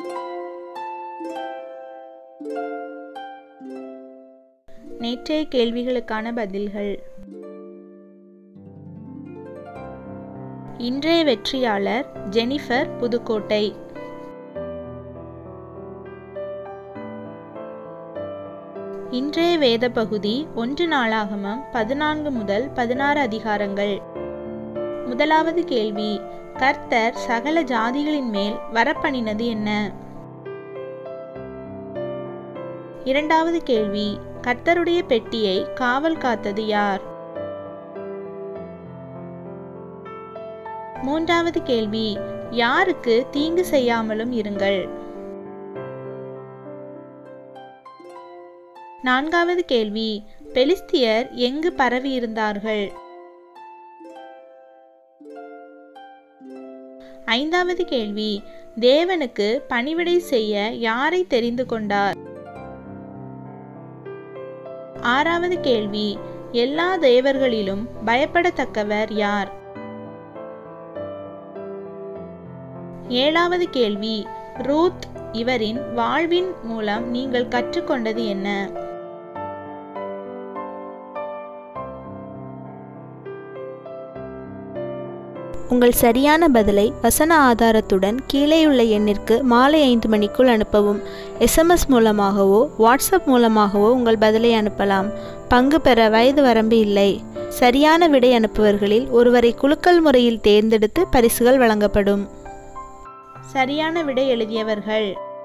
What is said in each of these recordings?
நேற்றைய கேள்விகளுக்கான பதில்கள் இன்றைய வெற்றியாளர் ஜெனிஃபர் புதுக்கோட்டை இன்றைய வேத பகுதி ஒன்று நாளாகமம் பதினான்கு முதல் பதினாறு அதிகாரங்கள் முதலாவது கேள்வி கர்த்தர் சகல ஜாதிகளின் மேல் வரப்பணினது என்ன இரண்டாவது கேள்வி கர்த்தருடைய பெட்டியை காவல் காத்தது யார் மூன்றாவது கேள்வி யாருக்கு தீங்கு செய்யாமலும் இருங்கள் நான்காவது கேள்வி பெலிஸ்தியர் எங்கு பரவியிருந்தார்கள் ஐந்தாவது கேள்வி தேவனுக்கு பணிவிடை செய்ய யாரை தெரிந்து கொண்டார் ஆறாவது கேள்வி எல்லா தேவர்களிலும் பயப்படத்தக்கவர் யார் ஏழாவது கேள்வி ரூத் இவரின் வாழ்வின் மூலம் நீங்கள் கற்றுக்கொண்டது என்ன உங்கள் சரியான பதிலை வசன ஆதாரத்துடன் கீழேயுள்ள எண்ணிற்கு மாலை ஐந்து மணிக்குள் அனுப்பவும் எஸ்எம்எஸ் மூலமாகவோ வாட்ஸ்அப் மூலமாகவோ உங்கள் பதிலை அனுப்பலாம் பங்கு பெற வயது வரம்பு இல்லை சரியான விடை அனுப்புவர்களில் ஒருவரை குலுக்கல் முறையில் தேர்ந்தெடுத்து பரிசுகள் வழங்கப்படும் சரியான விடை எழுதியவர்கள்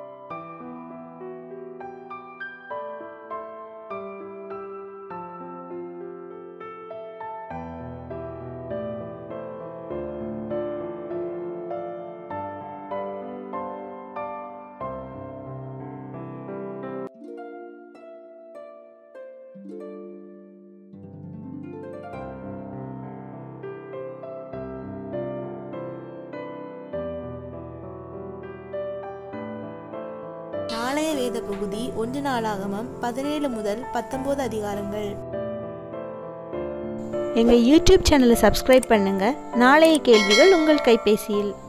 நாளைய வேத பகுதி ஒன்று நாளாகமம் பதினேழு முதல் பத்தொன்பது அதிகாரங்கள் எங்கள் யூடியூப் சேனலை சப்ஸ்கிரைப் பண்ணுங்க நாளைய கேள்விகள் உங்கள் கைபேசியில்